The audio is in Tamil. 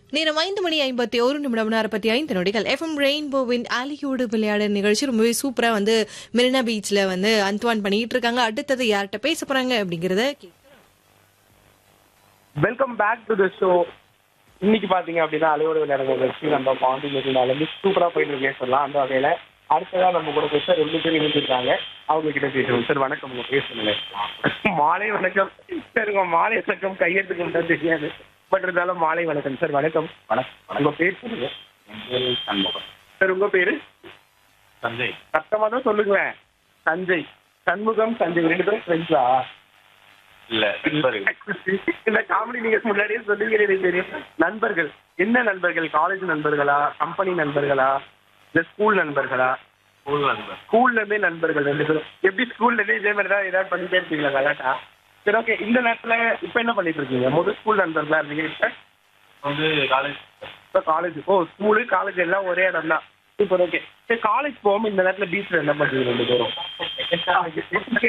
நேரம் ஐந்து மணி ஐம்பத்தி ஒரு நிமிடம் நாற்பத்தி ஐந்து நொடிகள் எஃப்எம் ரெயின்போவின் ஆலியோடு விளையாட நிகழ்ச்சி ரொம்பவே சூப்பரா வந்து மெரினா பீச்ல வந்து அந்த்வான் பண்ணிட்டு இருக்காங்க அடுத்தது யார்கிட்ட பேச போறாங்க அப்படிங்கறத கே- welcome back to the show இன்னைக்கு பாத்தீங்க அப்படின்னா அலையோட விளையாட நிகழ்ச்சி நம்ம பாண்டி மெரினால இருந்து சூப்பரா போயிட்டு பேசலாம் அந்த வகையில அடுத்ததா நம்ம கூட பேச ரெண்டு பேர் இணைஞ்சிருக்காங்க அவங்க கிட்ட பேசுவோம் சார் வணக்கம் உங்க பேசுங்க மாலை வணக்கம் சார் உங்க மாலை வணக்கம் கையெழுத்துக்கு மட்டும் தெரியாது பட் இருந்தாலும் மாலை வணக்கம் சார் வணக்கம் வணக்கம் உங்க பேர் சொல்லுங்க சண்முகம் சார் உங்க பேரு சஞ்சய் சத்தமா தான் சொல்லுங்களேன் சஞ்சய் சண்முகம் சஞ்சய் ரெண்டு பேரும் ஃப்ரெண்ட்ஸா இல்ல நண்பர்கள் இந்த காமெடி நீங்க முன்னாடியே சொல்லுவீங்க எனக்கு தெரியும் நண்பர்கள் என்ன நண்பர்கள் காலேஜ் நண்பர்களா கம்பெனி நண்பர்களா இல்ல ஸ்கூல் நண்பர்களா ஸ்கூல் நண்பர் ஸ்கூல்ல இருந்தே நண்பர்கள் ரெண்டு பேரும் எப்படி ஸ்கூல்ல இருந்தே இதே மாதிரி தான் ஏதாவது பண்ணிட்டே இருப்பீங்களா கலாட்டா சரி ஓகே இந்த நேரத்துல இப்ப என்ன பண்ணிட்டு இருக்கீங்க முதல் ஸ்கூல் நண்பர்களா இருந்தீங்க இப்ப வந்து காலேஜ் இப்ப காலேஜ் ஓ ஸ்கூலு காலேஜ் எல்லாம் ஒரே இடம் தான் சூப்பர் ஓகே சரி காலேஜ் போகாம இந்த நேரத்துல பீச்ல என்ன பண்றீங்க ரெண்டு பேரும்